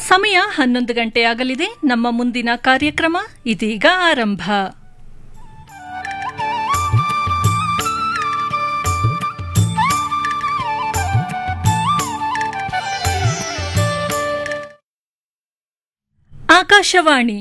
ಸಮಯ ಹನ್ನೊಂದು ಗಂಟೆಯಾಗಲಿದೆ ನಮ್ಮ ಮುಂದಿನ ಕಾರ್ಯಕ್ರಮ ಇದೀಗ ಆರಂಭ ಆಕಾಶವಾಣಿ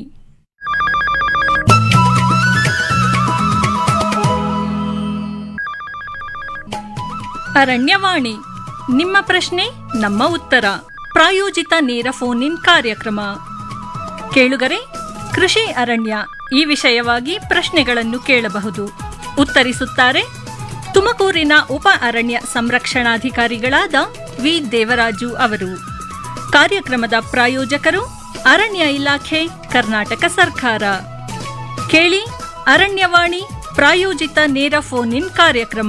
ಅರಣ್ಯವಾಣಿ ನಿಮ್ಮ ಪ್ರಶ್ನೆ ನಮ್ಮ ಉತ್ತರ ಪ್ರಾಯೋಜಿತ ನೇರ ಫೋನ್ ಇನ್ ಕಾರ್ಯಕ್ರಮ ಕೇಳುಗರೆ ಕೃಷಿ ಅರಣ್ಯ ಈ ವಿಷಯವಾಗಿ ಪ್ರಶ್ನೆಗಳನ್ನು ಕೇಳಬಹುದು ಉತ್ತರಿಸುತ್ತಾರೆ ತುಮಕೂರಿನ ಉಪ ಅರಣ್ಯ ಸಂರಕ್ಷಣಾಧಿಕಾರಿಗಳಾದ ವಿ ದೇವರಾಜು ಅವರು ಕಾರ್ಯಕ್ರಮದ ಪ್ರಾಯೋಜಕರು ಅರಣ್ಯ ಇಲಾಖೆ ಕರ್ನಾಟಕ ಸರ್ಕಾರ ಕೇಳಿ ಅರಣ್ಯವಾಣಿ ಪ್ರಾಯೋಜಿತ ನೇರ ಫೋನ್ ಇನ್ ಕಾರ್ಯಕ್ರಮ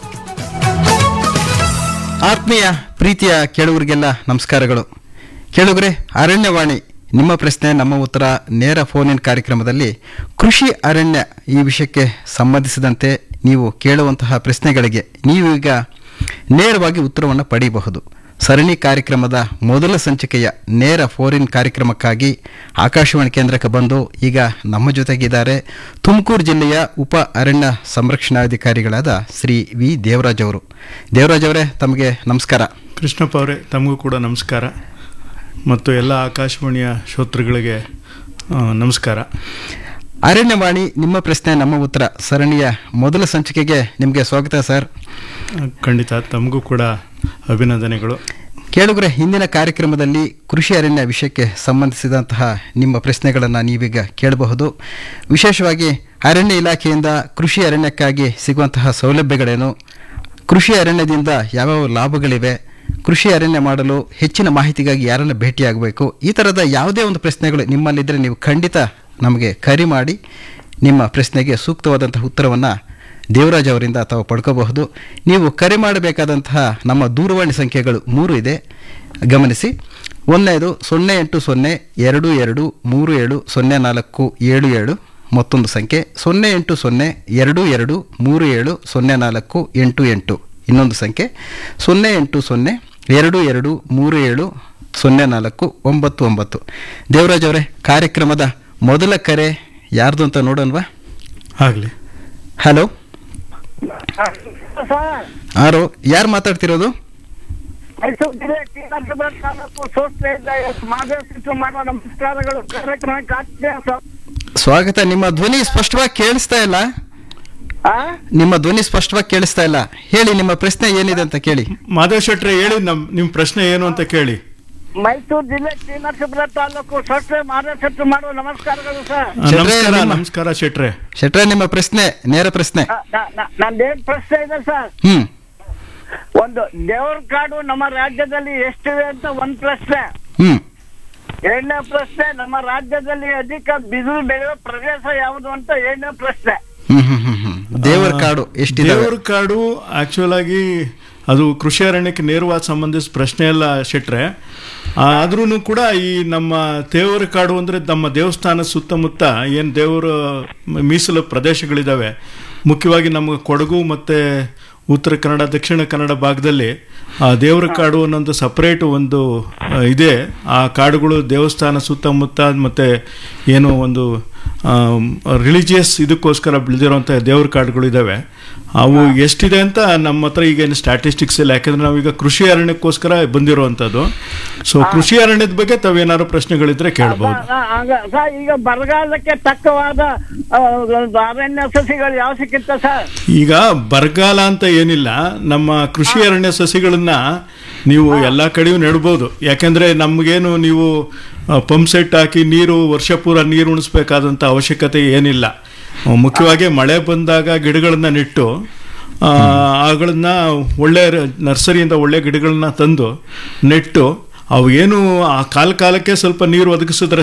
ಆತ್ಮೀಯ ಪ್ರೀತಿಯ ಕೇಳುಗರಿಗೆಲ್ಲ ನಮಸ್ಕಾರಗಳು ಕೇಳುಗರೆ ಅರಣ್ಯವಾಣಿ ನಿಮ್ಮ ಪ್ರಶ್ನೆ ನಮ್ಮ ಉತ್ತರ ನೇರ ಫೋನ್ ಇನ್ ಕಾರ್ಯಕ್ರಮದಲ್ಲಿ ಕೃಷಿ ಅರಣ್ಯ ಈ ವಿಷಯಕ್ಕೆ ಸಂಬಂಧಿಸಿದಂತೆ ನೀವು ಕೇಳುವಂತಹ ಪ್ರಶ್ನೆಗಳಿಗೆ ನೀವು ಈಗ ನೇರವಾಗಿ ಉತ್ತರವನ್ನು ಪಡೆಯಬಹುದು ಸರಣಿ ಕಾರ್ಯಕ್ರಮದ ಮೊದಲ ಸಂಚಿಕೆಯ ನೇರ ಫೋನ್ ಇನ್ ಕಾರ್ಯಕ್ರಮಕ್ಕಾಗಿ ಆಕಾಶವಾಣಿ ಕೇಂದ್ರಕ್ಕೆ ಬಂದು ಈಗ ನಮ್ಮ ಜೊತೆಗಿದ್ದಾರೆ ತುಮಕೂರು ಜಿಲ್ಲೆಯ ಉಪ ಅರಣ್ಯ ಸಂರಕ್ಷಣಾಧಿಕಾರಿಗಳಾದ ಶ್ರೀ ವಿ ದೇವರಾಜ್ ಅವರು ದೇವರಾಜ್ ಅವರೇ ತಮಗೆ ನಮಸ್ಕಾರ ಕೃಷ್ಣಪ್ಪ ಅವರೇ ತಮಗೂ ಕೂಡ ನಮಸ್ಕಾರ ಮತ್ತು ಎಲ್ಲ ಆಕಾಶವಾಣಿಯ ಶ್ರೋತೃಗಳಿಗೆ ಆ, ನಮಸ್ಕಾರ ಅರಣ್ಯವಾಣಿ ನಿಮ್ಮ ಪ್ರಶ್ನೆ ನಮ್ಮ ಉತ್ತರ ಸರಣಿಯ ಮೊದಲ ಸಂಚಿಕೆಗೆ ನಿಮಗೆ ಸ್ವಾಗತ ಸರ್ ಆ, ಖಂಡಿತ ತಮಗೂ ಕೂಡ ಅಭಿನಂದನೆಗಳು ಕೇಳುಗರೆ ಹಿಂದಿನ ಕಾರ್ಯಕ್ರಮದಲ್ಲಿ ಕೃಷಿ ಅರಣ್ಯ ವಿಷಯಕ್ಕೆ ಸಂಬಂಧಿಸಿದಂತಹ ನಿಮ್ಮ ಪ್ರಶ್ನೆಗಳನ್ನು ನೀವೀಗ ಕೇಳಬಹುದು ವಿಶೇಷವಾಗಿ ಅರಣ್ಯ ಇಲಾಖೆಯಿಂದ ಕೃಷಿ ಅರಣ್ಯಕ್ಕಾಗಿ ಸಿಗುವಂತಹ ಸೌಲಭ್ಯಗಳೇನು ಕೃಷಿ ಅರಣ್ಯದಿಂದ ಯಾವ್ಯಾವ ಲಾಭಗಳಿವೆ ಕೃಷಿ ಅರಣ್ಯ ಮಾಡಲು ಹೆಚ್ಚಿನ ಮಾಹಿತಿಗಾಗಿ ಯಾರನ್ನು ಭೇಟಿಯಾಗಬೇಕು ಈ ಥರದ ಯಾವುದೇ ಒಂದು ಪ್ರಶ್ನೆಗಳು ನಿಮ್ಮಲ್ಲಿದ್ದರೆ ನೀವು ಖಂಡಿತ ನಮಗೆ ಕರೆ ಮಾಡಿ ನಿಮ್ಮ ಪ್ರಶ್ನೆಗೆ ಸೂಕ್ತವಾದಂತಹ ಉತ್ತರವನ್ನು ದೇವರಾಜ್ ಅವರಿಂದ ತಾವು ಪಡ್ಕೋಬಹುದು ನೀವು ಕರೆ ಮಾಡಬೇಕಾದಂತಹ ನಮ್ಮ ದೂರವಾಣಿ ಸಂಖ್ಯೆಗಳು ಮೂರು ಇದೆ ಗಮನಿಸಿ ಒಂದನೇದು ಸೊನ್ನೆ ಎಂಟು ಸೊನ್ನೆ ಎರಡು ಎರಡು ಮೂರು ಏಳು ಸೊನ್ನೆ ನಾಲ್ಕು ಏಳು ಏಳು ಮತ್ತೊಂದು ಸಂಖ್ಯೆ ಸೊನ್ನೆ ಎಂಟು ಸೊನ್ನೆ ಎರಡು ಎರಡು ಮೂರು ಏಳು ಸೊನ್ನೆ ನಾಲ್ಕು ಎಂಟು ಎಂಟು ಇನ್ನೊಂದು ಸಂಖ್ಯೆ ಸೊನ್ನೆ ಎಂಟು ಸೊನ್ನೆ ಎರಡು ಎರಡು ಮೂರು ಏಳು ಸೊನ್ನೆ ನಾಲ್ಕು ಒಂಬತ್ತು ಒಂಬತ್ತು ದೇವರಾಜ್ ಅವರೇ ಕಾರ್ಯಕ್ರಮದ ಮೊದಲ ಕರೆ ಯಾರ್ದು ಅಂತ ನೋಡೋಣವಾ ಆಗಲಿ ಹಲೋ ಸರ್ ಯಾರು ಯಾರು ಮಾತಾಡ್ತಿರೋದು ಮೈಸೂರು ಜಿಲ್ಲೆ ಟಿ ನರಸೀಪುರ ತಾಲೂಕು ಸೋಸ್ತೆಯಿಂದ ಮಾದೇಶಿಟ್ಟು ಮಾಡುವ ನಮಸ್ಕಾರಗಳು ಕಾರ್ಯಕ್ರಮಕ್ಕೆ ಆಗ್ತದೆ ಸರ್ ಸ್ವಾಗತ ನಿಮ್ಮ ಧ್ವನಿ ಸ್ಪಷ್ಟವಾಗಿ ಕೇಳಿಸ್ತಾ ಇಲ್ಲ ಆ? ನಿಮ್ಮ ಧ್ವನಿ ಸ್ಪಷ್ಟವಾಗಿ ಕೇಳಿಸ್ತಾ ಇಲ್ಲ ಹೇಳಿ ನಿಮ್ಮ ಪ್ರಶ್ನೆ ಏನಿದೆ ಅಂತ ಕೇಳಿ ಮಾಧವ್ ಶೆಟ್ರೆ ಹೇಳಿ ನಮ್ ನಿಮ್ಮ ಪ್ರಶ್ನೆ ಏನು ಅಂತ ಕೇಳಿ ಮೈಸೂರು ಜಿಲ್ಲೆ ಟಿ ನರಸೀಪುರ ತಾಲೂಕು ಸೋಸ್ತೆ ಮಾದೇಶಿಟ್ಟು ಮಾಡುವ ನಮಸ್ಕಾರಗಳು ಸರ್ ಆ, ಶೆಟ್ರೆ, ನಮಸ್ಕಾರ ನಿಮ್ಮ- ನಮಸ್ಕಾರ ಶೆಟ್ರೆ ಶೆಟ್ರೆ ನಿಮ್ಮ ಪ್ರಶ್ನೆ ನೇರ ಪ್ರಶ್ನೆ ನ- ನ- ನ- ನಂದೇನ್ ಪ್ರಶ್ನೆ ಇದೆ ಸರ್ ಹ್ಮ್ ಒಂದು ದೇವ್ರ ಕಾಡು ನಮ್ಮ ರಾಜ್ಯದಲ್ಲಿ ಎಷ್ಟಿವೆ ಅಂತ ಒಂದ್ ಪ್ರಶ್ನೆ ಹ್ಮ್ ಎರಡನೇ ಪ್ರಶ್ನೆ ನಮ್ಮ ರಾಜ್ಯದಲ್ಲಿ ಅಧಿಕ ಬಿಸಿಲು ಬೆಳೆಯುವ ಪ್ರದೇಶ ಯಾವುದು ಅಂತ ಎರಡನೇ ಪ್ರಶ್ನೆ ಹ್ಮ್ ಹ್ಮ್ ಹ್ಮ್ ಹ್ಮ್ ದೇವರ ಕಾಡು ಎಷ್ಟಿದೆ ದೇವ್ರ ಕಾಡು ಆಕ್ಚುಲ್ ಆಗಿ ಅದು ಕೃಷಿ ಅರಣ್ಯಕ್ಕೆ ನೇರವಾಗಿ ಸಂಬಂಧಿಸಿದ ಪ್ರಶ್ನೆ ಅಲ್ಲ ಶೆಟ್ರೆ ಆದ್ರೂ ಕೂಡ ಈ ನಮ್ಮ ದೇವರ ಕಾಡು ಅಂದ್ರೆ ನಮ್ಮ ದೇವಸ್ಥಾನ ಸುತ್ತಮುತ್ತ ಏನು ದೇವರ ಮೀಸಲು ಪ್ರದೇಶಗಳಿದಾವೆ ಮುಖ್ಯವಾಗಿ ನಮ್ಮ ಕೊಡಗು ಮತ್ತೆ ಉತ್ತರ ಕನ್ನಡ ದಕ್ಷಿಣ ಕನ್ನಡ ಭಾಗದಲ್ಲಿ ಆ ದೇವರ ಕಾಡು ಅನ್ನೊಂದು ಸಪರೇಟ್ ಒಂದು ಆ, ಇದೆ ಆ ಕಾಡುಗಳು ದೇವಸ್ಥಾನ ಸುತ್ತಮುತ್ತ ಮತ್ತೆ ಏನು ಒಂದು ರಿಲಿಜಿಯಸ್ ಇದಕ್ಕೋಸ್ಕರ ಬೆಳೆದಿರುವಂಥ ದೇವ್ರ ಕಾಡುಗಳು ಇದಾವೆ ಅವು ಎಷ್ಟಿದೆ ಅಂತ ನಮ್ಮ ಹತ್ರ ಈಗ ಏನು ಸ್ಟ್ಯಾಟಿಸ್ಟಿಕ್ಸ್ ಇಲ್ಲ ಯಾಕಂದ್ರೆ ನಾವೀಗ ಕೃಷಿ ಅರಣ್ಯಕ್ಕೋಸ್ಕರ ಬಂದಿರುವಂಥದ್ದು ಸೊ ಕೃಷಿ ಅರಣ್ಯದ ಬಗ್ಗೆ ತಾವೇನಾದ್ರು ಪ್ರಶ್ನೆಗಳಿದ್ರೆ ಕೇಳಬಹುದು ಆ, ಆಗ ಸರ್ ಈಗ ಬರಗಾಲಕ್ಕೆ ತಕ್ಕವಾದ ಆ, ಒಂದು ಅರಣ್ಯ ಸಸಿಗಳು ಯಾವ ಸಿಕ್ಕಿತ್ತ ಸರ್ ಈಗ ಬರಗಾಲ ಅಂತ ಏನಿಲ್ಲ ನಮ್ಮ ಕೃಷಿ ಅರಣ್ಯ ಸಸಿಗಳನ್ನ ನೀವು ಎಲ್ಲ ಕಡೆಯೂ ನೆಡ್ಬೋದು ಯಾಕೆಂದ್ರೆ ನಮಗೇನು ನೀವು ಪಂಪ್ ಸೆಟ್ ಹಾಕಿ ನೀರು ವರ್ಷ ಪೂರ ನೀರು ಉಣಿಸ್ಬೇಕಾದಂಥ ಅವಶ್ಯಕತೆ ಏನಿಲ್ಲ ಆ, ಮುಖ್ಯವಾಗಿ ಮಳೆ ಬಂದಾಗ ಗಿಡಗಳನ್ನ ನೆಟ್ಟು ಆ, ಅವುಗಳನ್ನ ಒಳ್ಳೆ ರ- ನರ್ಸರಿಯಿಂದ ಒಳ್ಳೆ ಗಿಡಗಳನ್ನ ತಂದು ನೆಟ್ಟು ಅವು ಏನು ಆ ಕಾಲ ಕಾಲಕ್ಕೆ ಸ್ವಲ್ಪ ನೀರು ಒದಗಿಸಿದ್ರೆ